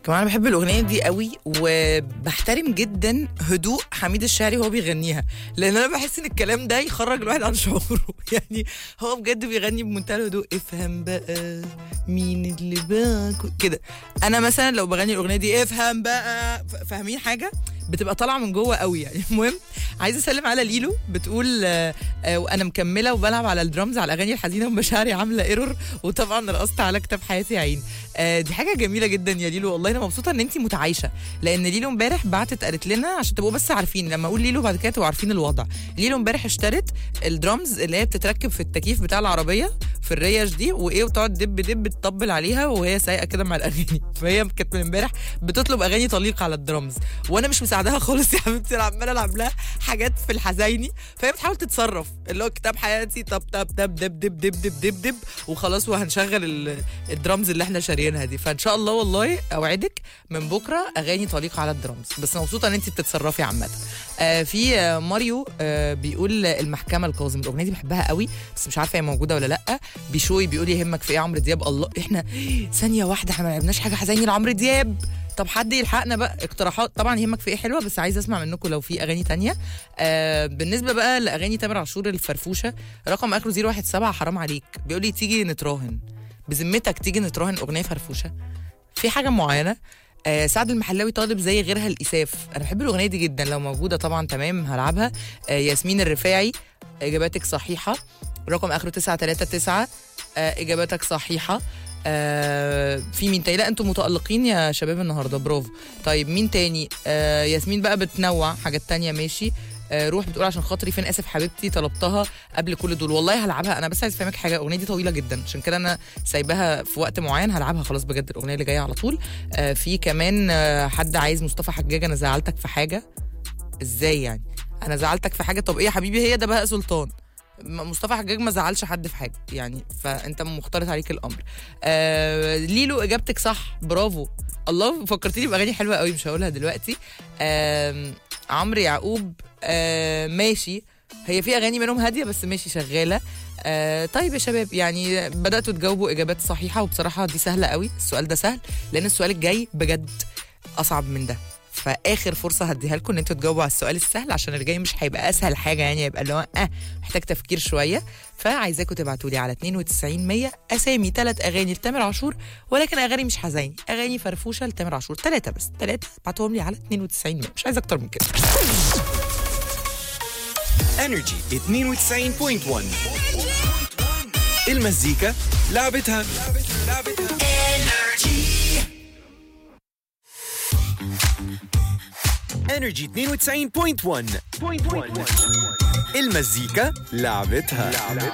كمان انا بحب الاغنيه دي قوي وبحترم جدا هدوء حميد الشاعري وهو بيغنيها لان انا بحس ان الكلام ده يخرج الواحد عن شعوره يعني هو بجد بيغني بمنتهى الهدوء افهم بقى مين اللي باك كده انا مثلا لو بغني الاغنيه دي افهم بقى ف- فاهمين حاجه بتبقى طالعه من جوه قوي يعني المهم عايزه اسلم على ليلو بتقول آه، آه، وانا مكمله وبلعب على الدرامز على الاغاني الحزينه ومشاعري عامله ايرور وطبعا رقصت على كتاب حياتي يا عين آه، دي حاجه جميله جدا يا ليلو والله انا مبسوطه ان انت متعايشه لان ليلو امبارح بعتت قالت لنا عشان تبقوا بس عارفين لما اقول ليلو بعد كده تبقوا عارفين الوضع ليلو امبارح اشترت الدرامز اللي هي بتتركب في التكييف بتاع العربيه في الريش دي وايه وتقعد دب دب تطبل عليها وهي سايقه كده مع الاغاني فهي كانت من امبارح بتطلب اغاني طليقه على الدرامز وانا مش مساعداها خالص يا حبيبتي انا عماله العب لها حاجات في الحزيني فهي بتحاول تتصرف اللي هو كتاب حياتي طب طب طب دب دب دب دب دب دب وخلاص وهنشغل ال- الدرامز اللي احنا شاريينها دي فان شاء الله والله اوعدك من بكره اغاني طليقه على الدرامز بس مبسوطه ان انت بتتصرفي عامه آه في آه ماريو آه بيقول المحكمه الكاظم الاغنيه دي بحبها قوي بس مش عارفه هي موجوده ولا لا بيشوي بيقول يهمك في ايه عمرو دياب الله احنا ثانيه واحده احنا ما لعبناش حاجه حزيني لعمرو دياب طب حد يلحقنا بقى اقتراحات طبعا يهمك في ايه حلوه بس عايزه اسمع منكم لو في اغاني تانية آه بالنسبه بقى لاغاني تامر عاشور الفرفوشه رقم اخره 017 حرام عليك بيقول لي تيجي نتراهن بذمتك تيجي نتراهن اغنيه فرفوشه في حاجه معينه آه سعد المحلاوي طالب زي غيرها الاساف انا بحب الاغنيه دي جدا لو موجوده طبعا تمام هلعبها آه ياسمين الرفاعي اجاباتك صحيحه رقم اخره 939 آه اجاباتك صحيحه آه في مين تاني لا انتم متالقين يا شباب النهارده برافو طيب مين تاني آه ياسمين بقى بتنوع حاجات تانية ماشي آه روح بتقول عشان خاطري فين اسف حبيبتي طلبتها قبل كل دول والله هلعبها انا بس عايز افهمك حاجه الاغنيه دي طويله جدا عشان كده انا سايباها في وقت معين هلعبها خلاص بجد الاغنيه اللي جايه على طول آه في كمان آه حد عايز مصطفى حجاج انا زعلتك في حاجه ازاي يعني انا زعلتك في حاجه طب ايه يا حبيبي هي ده بهاء سلطان م- مصطفى حجاج ما زعلش حد في حاجه يعني فانت مختلط عليك الامر آه ليلو اجابتك صح برافو الله فكرتيني باغاني حلوه قوي مش هقولها دلوقتي آه عمرو يعقوب آه ماشي هي في اغاني منهم هاديه بس ماشي شغاله آه طيب يا شباب يعني بداتوا تجاوبوا اجابات صحيحه وبصراحه دي سهله قوي السؤال ده سهل لان السؤال الجاي بجد اصعب من ده فاخر فرصه هديها لكم ان انتوا تجاوبوا على السؤال السهل عشان اللي جاي مش هيبقى اسهل حاجه يعني هيبقى اللي هو اه محتاج تفكير شويه فعايزاكم تبعتوا لي على 92 100 اسامي ثلاث اغاني لتامر عاشور ولكن اغاني مش حزيني اغاني فرفوشه لتامر عاشور ثلاثه بس ثلاثه ابعتوهم لي على 92 100 مش عايز اكتر من كده انرجي 92.1 المزيكا لعبتها انرجي 92.1 المزيكا لعبتها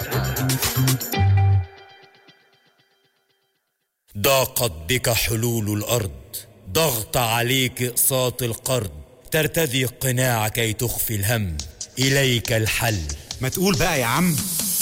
ضاقت بك حلول الأرض ضغط عليك إقساط القرض ترتدي القناع كي تخفي الهم إليك الحل ما تقول بقى يا عم